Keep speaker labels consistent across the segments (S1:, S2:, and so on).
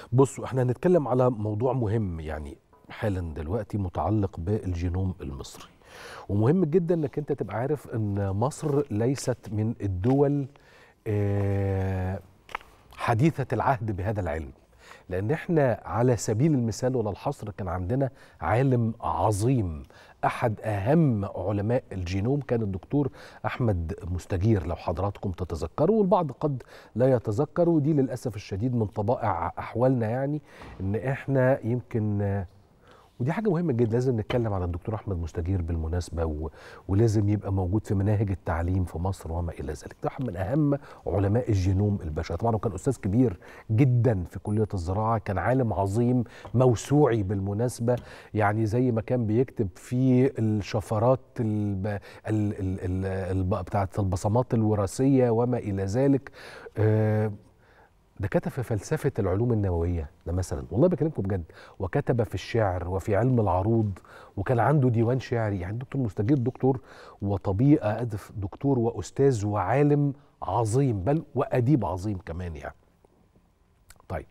S1: بصوا احنا هنتكلم على موضوع مهم يعني حالا دلوقتي متعلق بالجينوم المصري ومهم جدا انك انت تبقى عارف ان مصر ليست من الدول آه، حديثة العهد بهذا العلم لان احنا على سبيل المثال ولا الحصر كان عندنا عالم عظيم احد اهم علماء الجينوم كان الدكتور احمد مستجير لو حضراتكم تتذكروا والبعض قد لا يتذكر ودي للاسف الشديد من طبائع احوالنا يعني ان احنا يمكن آه، ودي حاجة مهمة جدا لازم نتكلم على الدكتور أحمد مستجير بالمناسبة و... ولازم يبقى موجود في مناهج التعليم في مصر وما إلى ذلك ده واحد من أهم علماء الجينوم البشري طبعا هو كان أستاذ كبير جدا في كلية الزراعة كان عالم عظيم موسوعي بالمناسبة يعني زي ما كان بيكتب في الشفرات الب... ال... ال... ال... ال... بتاعت البصمات الوراثية وما إلى ذلك آه ده كتب في فلسفة العلوم النووية ده مثلا والله بكلمكم بجد وكتب في الشعر وفي علم العروض وكان عنده ديوان شعري يعني دكتور مستجير دكتور وطبيب أدف دكتور وأستاذ وعالم عظيم بل وأديب عظيم كمان يعني طيب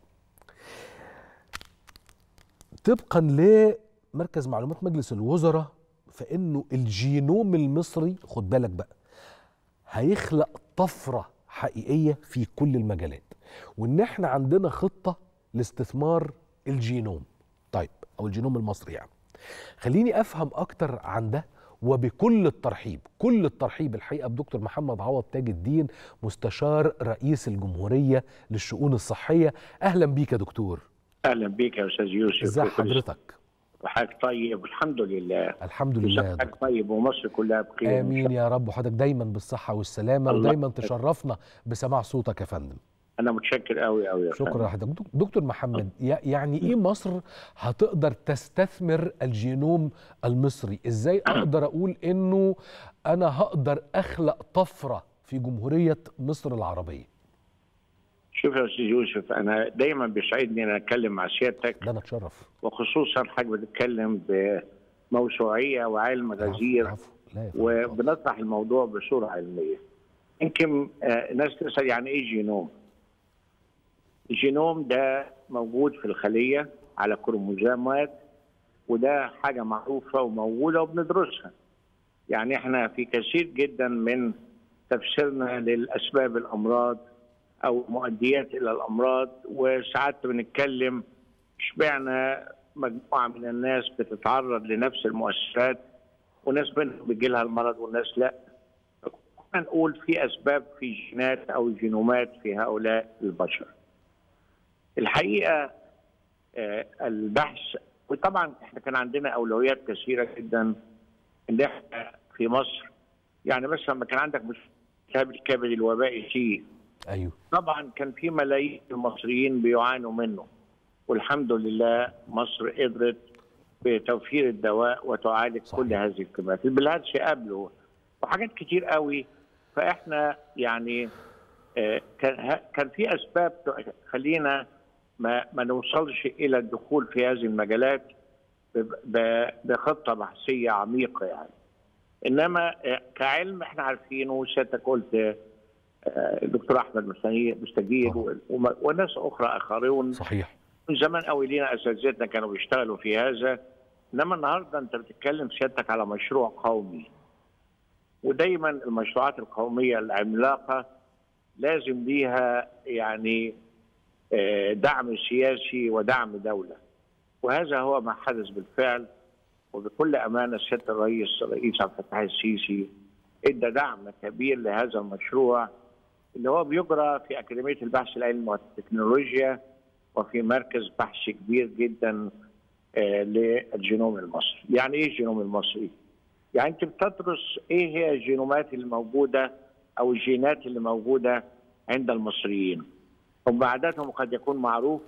S1: طبقا لمركز معلومات مجلس الوزراء فإنه الجينوم المصري خد بالك بقى هيخلق طفرة حقيقية في كل المجالات وان احنا عندنا خطه لاستثمار الجينوم طيب او الجينوم المصري يعني خليني افهم اكتر عن ده وبكل الترحيب كل الترحيب الحقيقه بدكتور محمد عوض تاج الدين مستشار رئيس الجمهوريه للشؤون الصحيه اهلا بيك يا دكتور
S2: اهلا بيك يا استاذ يوسف
S1: ازي حضرتك
S2: وحضرتك طيب والحمد لله
S1: الحمد لله يا
S2: حضرتك طيب ومصر كلها بخير
S1: امين يا رب وحضرتك دايما بالصحه والسلامه
S2: الله
S1: ودايما تشرفنا بسماع صوتك يا فندم
S2: انا متشكر قوي قوي يا
S1: شكرا
S2: فندم.
S1: لحضرتك دك- دكتور محمد يع- يعني ايه مصر هتقدر تستثمر الجينوم المصري ازاي اقدر اقول انه انا هقدر اخلق طفره في جمهوريه مصر العربيه
S2: شوف يا استاذ يوسف انا دايما بيسعدني ان اتكلم مع سيادتك
S1: ده انا اتشرف
S2: وخصوصا حضرتك بتتكلم بموسوعيه وعلم غزير
S1: عفو. لا يا فندم.
S2: وبنطرح الموضوع بصوره علميه. يمكن آه، الناس تسال يعني ايه جينوم؟ الجينوم ده موجود في الخليه على كروموزومات وده حاجه معروفه وموجوده وبندرسها. يعني احنا في كثير جدا من تفسيرنا للاسباب الامراض او مؤديات الى الامراض وساعات بنتكلم اشمعنى مجموعه من الناس بتتعرض لنفس المؤثرات وناس منهم بيجي لها المرض والناس لا نقول في اسباب في جينات او جينومات في هؤلاء البشر. الحقيقه آه، البحث وطبعا احنا كان عندنا اولويات كثيره جدا ان احنا في مصر يعني مثلا لما كان عندك مشكله الكبد الوبائي سي
S1: ايوه
S2: طبعا كان في ملايين المصريين بيعانوا منه والحمد لله مصر قدرت بتوفير الدواء وتعالج
S1: صحيح.
S2: كل هذه الكميات البلهارسي قبله وحاجات كتير قوي فاحنا يعني آه، كان ه- كان في اسباب خلينا ما ما نوصلش الى الدخول في هذه المجالات ب- ب- بخطه بحثيه عميقه يعني انما آه، كعلم احنا عارفينه وسيادتك قلت آه، الدكتور احمد مستنير- مستجير
S1: طبعا.
S2: وم- وناس اخرى اخرون
S1: صحيح
S2: من زمان قوي لينا اساتذتنا كانوا بيشتغلوا في هذا انما النهارده انت بتتكلم سيادتك على مشروع قومي ودايما المشروعات القوميه العملاقه لازم ليها يعني آه، دعم سياسي ودعم دوله وهذا هو ما حدث بالفعل وبكل امانه سياده الرئيس الرئيس عبد الفتاح السيسي ادى دعم كبير لهذا المشروع اللي هو بيجرى في اكاديميه البحث العلمي والتكنولوجيا وفي مركز بحث كبير جدا آه، للجينوم المصري. يعني ايه الجينوم المصري؟ يعني انت بتدرس ايه هي الجينومات اللي موجوده او الجينات اللي موجوده عند المصريين. هم عاداتهم قد يكون معروف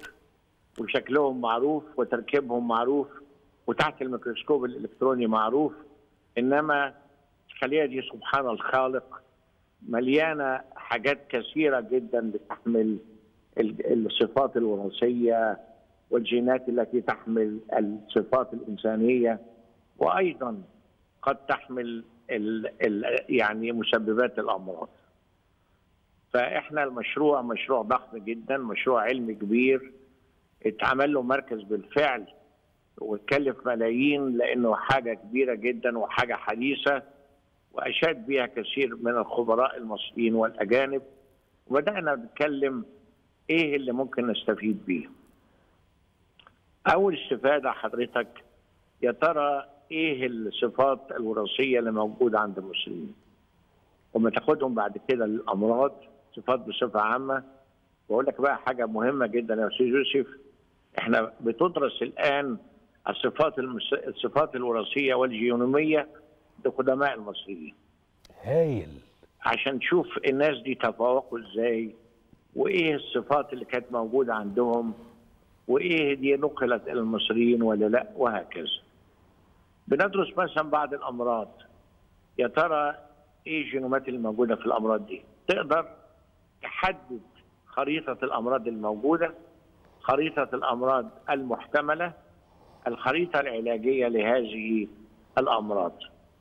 S2: وشكلهم معروف وتركيبهم معروف وتحت الميكروسكوب الالكتروني معروف انما الخليه دي سبحان الخالق مليانه حاجات كثيره جدا بتحمل ال- الصفات الوراثيه والجينات التي تحمل الصفات الانسانيه وايضا قد تحمل ال ال يعني مسببات الامراض. فاحنا المشروع مشروع ضخم جدا، مشروع علمي كبير اتعمل له مركز بالفعل واتكلف ملايين لانه حاجه كبيره جدا وحاجه حديثه واشاد بها كثير من الخبراء المصريين والاجانب وبدانا نتكلم ايه اللي ممكن نستفيد بيه. اول استفاده حضرتك يا ترى ايه الصفات الوراثيه اللي موجوده عند المصريين؟ وما تاخدهم بعد كده للامراض صفات بصفه عامه واقول لك بقى حاجه مهمه جدا يا استاذ يوسف احنا بتدرس الان الصفات المس... الصفات الوراثيه والجينوميه لقدماء المصريين
S1: هايل
S2: عشان نشوف الناس دي تفوقوا ازاي وايه الصفات اللي كانت موجوده عندهم وايه دي نقلت الى المصريين ولا لا وهكذا بندرس مثلا بعض الامراض يا ترى ايه الجينومات اللي موجوده في الامراض دي تقدر تحدد خريطه الامراض الموجوده خريطه الامراض المحتمله الخريطه العلاجيه لهذه الامراض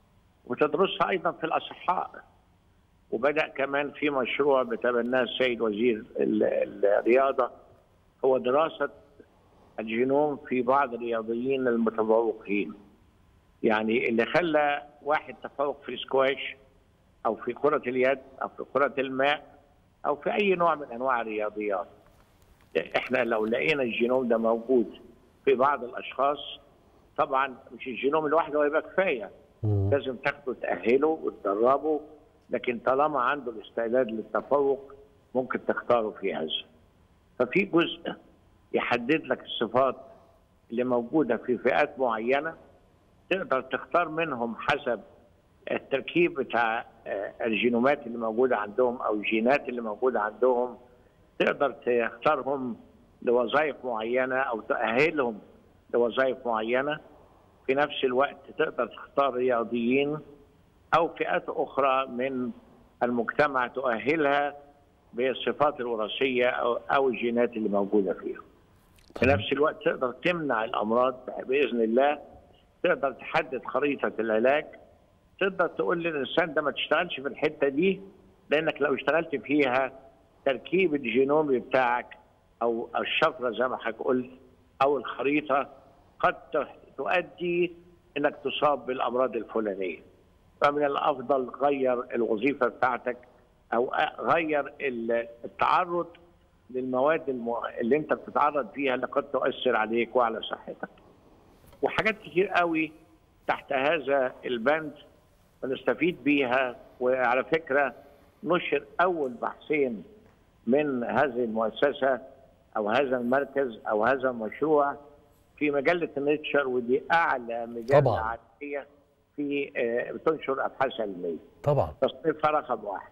S2: وتدرسها ايضا في الاصحاء وبدا كمان في مشروع بتبناه السيد وزير الرياضه هو دراسه الجينوم في بعض الرياضيين المتفوقين يعني اللي خلى واحد تفوق في السكواش او في كره اليد او في كره الماء او في اي نوع من انواع الرياضيات احنا لو لقينا الجينوم ده موجود في بعض الاشخاص طبعا مش الجينوم لوحده هيبقى كفايه لازم تاخده تاهله وتدربه لكن طالما عنده الاستعداد للتفوق ممكن تختاره في هذا ففي جزء يحدد لك الصفات اللي موجوده في فئات معينه تقدر تختار منهم حسب التركيب بتاع الجينومات اللي موجوده عندهم او الجينات اللي موجوده عندهم تقدر تختارهم لوظائف معينه او تاهلهم لوظائف معينه في نفس الوقت تقدر تختار رياضيين او فئات اخرى من المجتمع تؤهلها بالصفات الوراثيه او او الجينات اللي موجوده فيها. في نفس الوقت تقدر تمنع الامراض باذن الله تقدر تحدد خريطه العلاج تقدر تقول للانسان ده ما تشتغلش في الحته دي لانك لو اشتغلت فيها تركيب الجينومي بتاعك او الشفره زي ما حضرتك قلت او الخريطه قد تؤدي انك تصاب بالامراض الفلانيه. فمن الافضل غير الوظيفه بتاعتك او غير التعرض للمواد اللي انت بتتعرض فيها اللي قد تؤثر عليك وعلى صحتك. وحاجات كتير قوي تحت هذا البند بنستفيد بيها وعلى فكره نشر اول بحثين من هذه المؤسسه او هذا المركز او هذا المشروع في مجله نيتشر ودي اعلى مجله
S1: طبعا.
S2: عالميه في بتنشر ابحاث علميه
S1: طبعا
S2: تصنيفها رقم واحد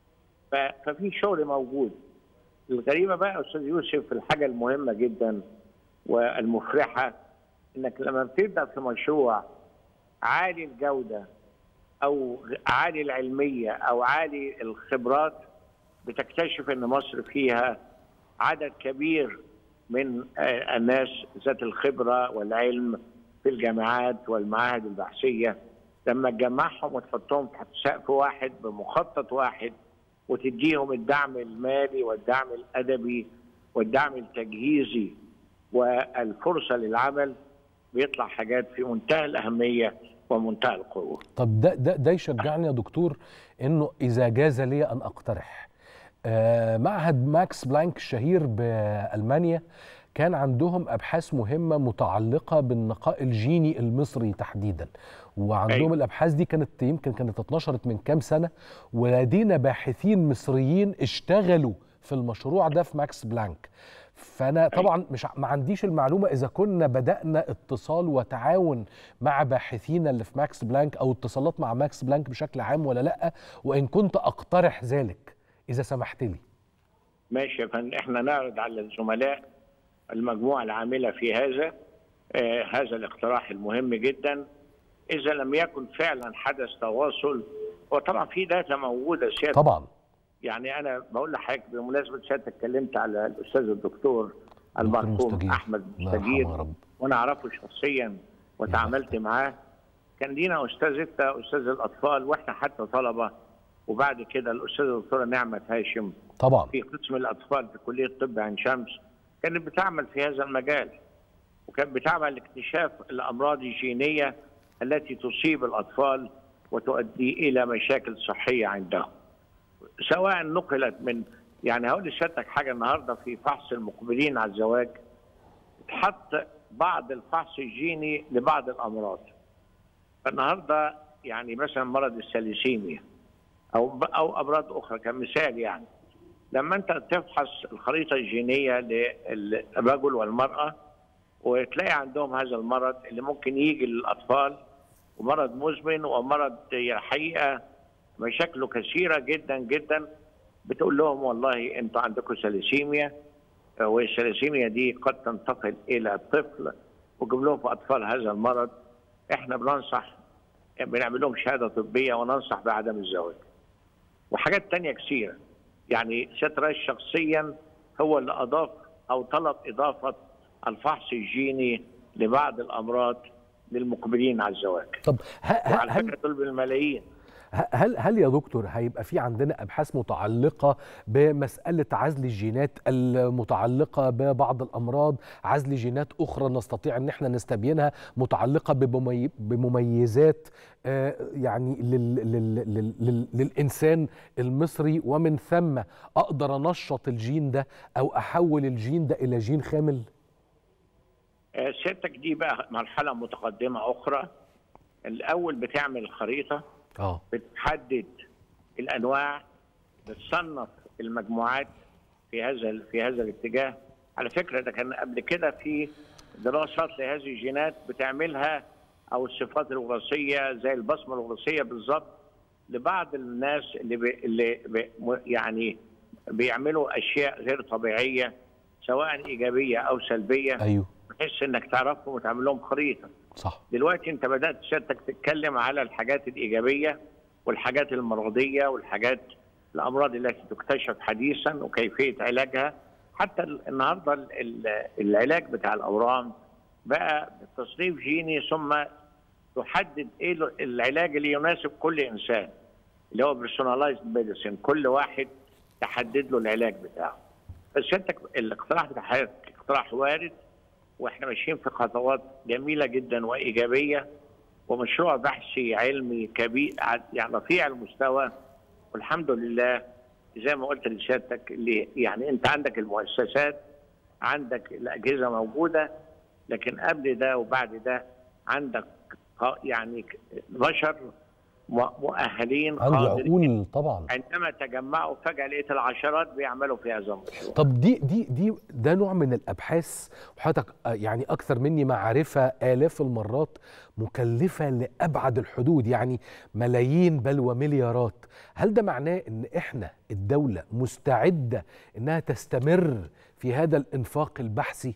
S2: ففي شغل موجود الغريبه بقى يا استاذ يوسف الحاجه المهمه جدا والمفرحه انك لما بتبدا في مشروع عالي الجوده او عالي العلميه او عالي الخبرات بتكتشف ان مصر فيها عدد كبير من الناس ذات الخبره والعلم في الجامعات والمعاهد البحثيه لما تجمعهم وتحطهم تحت سقف واحد بمخطط واحد وتديهم الدعم المالي والدعم الادبي والدعم التجهيزي والفرصه للعمل بيطلع حاجات في منتهى الاهميه ومنتهى القوه.
S1: طب ده ده ده يشجعني يا دكتور انه اذا جاز لي ان اقترح آه معهد ماكس بلانك الشهير بالمانيا كان عندهم ابحاث مهمه متعلقه بالنقاء الجيني المصري تحديدا وعندهم أي. الابحاث دي كانت يمكن كانت اتنشرت من كام سنه ولدينا باحثين مصريين اشتغلوا في المشروع ده في ماكس بلانك فانا طبعا مش ما عنديش المعلومه اذا كنا بدانا اتصال وتعاون مع باحثين اللي في ماكس بلانك او اتصالات مع ماكس بلانك بشكل عام ولا لا وان كنت اقترح ذلك اذا سمحت لي
S2: ماشي يا فندم احنا نعرض على الزملاء المجموعه العامله في هذا آه هذا الاقتراح المهم جدا اذا لم يكن فعلا حدث تواصل وطبعا في داتا موجوده سيادة
S1: طبعا
S2: يعني انا بقول لحضرتك بمناسبه سيادتك اتكلمت على الاستاذ الدكتور المرحوم احمد مستجير وانا اعرفه شخصيا وتعاملت معاه كان لينا استاذتنا استاذ الاطفال واحنا حتى طلبه وبعد كده الاستاذه الدكتوره نعمه هاشم
S1: طبعا
S2: في قسم الاطفال في كليه طب عين شمس كانت بتعمل في هذا المجال وكانت بتعمل لاكتشاف الامراض الجينيه التي تصيب الاطفال وتؤدي الى مشاكل صحيه عندهم. سواء نقلت من يعني هقول لسيادتك حاجه النهارده في فحص المقبلين على الزواج اتحط بعض الفحص الجيني لبعض الامراض. فالنهارده يعني مثلا مرض السليسيميا او او امراض اخرى كمثال يعني لما انت تفحص الخريطه الجينيه للرجل والمراه وتلاقي عندهم هذا المرض اللي ممكن يجي للاطفال ومرض مزمن ومرض الحقيقه مشاكله كثيره جدا جدا بتقول لهم والله انتوا عندكم سليسيميا والسليسيميا دي قد تنتقل الى الطفل وجيب لهم في اطفال هذا المرض احنا بننصح بنعمل لهم شهاده طبيه وننصح بعدم الزواج. وحاجات تانية كثيره يعني سياده الرئيس شخصيا هو اللي اضاف او طلب اضافه الفحص الجيني لبعض الامراض للمقبلين على الزواج.
S1: طب ه-
S2: وعلى
S1: ه-
S2: فكره
S1: هل
S2: دول بالملايين.
S1: هل هل يا دكتور هيبقى في عندنا ابحاث متعلقه بمساله عزل الجينات المتعلقه ببعض الامراض عزل جينات اخرى نستطيع ان احنا نستبينها متعلقه بممي- بمميزات آه، يعني لل لل لل لل للانسان المصري ومن ثم اقدر انشط الجين ده او احول الجين ده الى جين كامل
S2: آه، سيادتك دي بقى مرحله متقدمه اخرى. الاول بتعمل الخريطه
S1: اه
S2: بتحدد الانواع بتصنف المجموعات في هذا في هذا الاتجاه على فكره ده كان قبل كده في دراسات لهذه الجينات بتعملها او الصفات الوراثيه زي البصمه الوراثيه بالظبط لبعض الناس اللي بي اللي بي يعني بيعملوا اشياء غير طبيعيه سواء ايجابيه او سلبيه
S1: ايوه
S2: بحيث انك تعرفهم وتعمل لهم خريطه
S1: صح
S2: دلوقتي انت بدات سيادتك تتكلم على الحاجات الايجابيه والحاجات المرضيه والحاجات الامراض التي تكتشف حديثا وكيفيه علاجها حتى ال- النهارده ال- ال- العلاج بتاع الاورام بقى تصنيف جيني ثم تحدد ايه ال- العلاج اللي يناسب كل انسان اللي هو بيرسوناليزد ميديسين كل واحد تحدد له العلاج بتاعه فسيادتك الاقتراح بتاع حضرتك اقتراح وارد واحنا ماشيين في خطوات جميله جدا وايجابيه ومشروع بحثي علمي كبير ع- يعني رفيع المستوى والحمد لله زي ما قلت لسيادتك اللي يعني انت عندك المؤسسات عندك الاجهزه موجوده لكن قبل ده وبعد ده عندك ق- يعني ك- بشر م- مؤهلين
S1: عنده
S2: قادرين
S1: عقول طبعا
S2: عندما تجمعوا فجاه لقيت العشرات بيعملوا في هذا المشروع
S1: طب دي دي دي ده نوع من الابحاث وحضرتك آه، يعني اكثر مني معرفه الاف المرات مكلفه لابعد الحدود يعني ملايين بل ومليارات هل ده معناه ان احنا الدوله مستعده انها تستمر في هذا الانفاق البحثي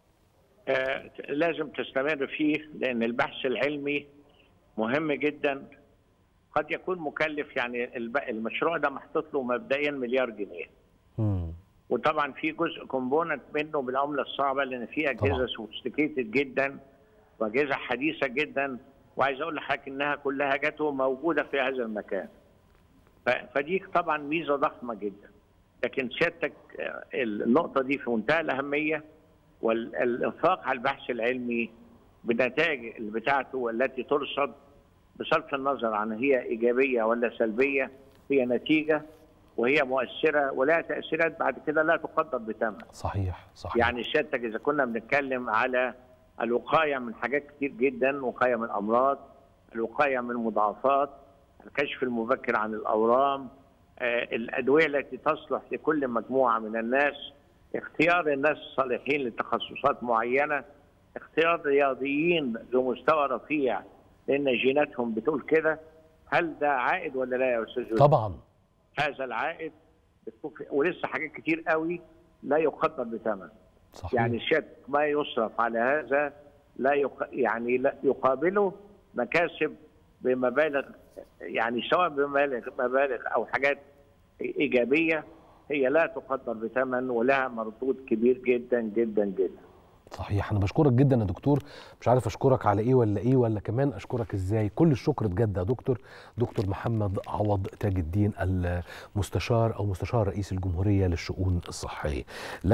S2: آه، لازم تستمر فيه لان البحث العلمي مهم جدا قد يكون مكلف يعني الب- المشروع ده محطوط له مبدئيا مليار جنيه
S1: مم.
S2: وطبعا في جزء كومبوننت منه بالعمله الصعبه لان في
S1: طبعاً.
S2: اجهزه سوفيستيكيتد جدا واجهزه حديثه جدا وعايز اقول لحضرتك انها كلها جاته موجوده في هذا المكان ف- فدي طبعا ميزه ضخمه جدا لكن سيادتك آه، النقطه دي في منتهى الاهميه والانفاق على البحث العلمي بالنتائج اللي بتاعته والتي ترصد بصرف النظر عن هي ايجابيه ولا سلبيه هي نتيجه وهي مؤثره ولها تاثيرات بعد كده لا تقدر بثمن
S1: صحيح صحيح
S2: يعني سيادتك اذا كنا بنتكلم على الوقايه من حاجات كتير جدا وقايه من امراض الوقايه من مضاعفات الكشف المبكر عن الاورام آه، الادويه التي تصلح لكل مجموعه من الناس اختيار الناس الصالحين لتخصصات معينه اختيار رياضيين ذو مستوى رفيع لان جيناتهم بتقول كده هل ده عائد ولا لا يا استاذ يوسف؟
S1: طبعا
S2: هذا العائد بتكون في- ولسه حاجات كتير قوي لا يقدر بثمن
S1: صحيح
S2: يعني شك ما يصرف على هذا لا يق... يعني لا يقابله مكاسب بمبالغ يعني سواء بمبالغ مبالغ او حاجات ايجابيه هي لا تقدر بثمن ولها مردود كبير جدا جدا جدا
S1: صحيح انا بشكرك جدا يا دكتور مش عارف اشكرك على ايه ولا ايه ولا كمان اشكرك ازاي كل الشكر بجد يا دكتور دكتور محمد عوض تاج الدين المستشار او مستشار رئيس الجمهوريه للشؤون الصحيه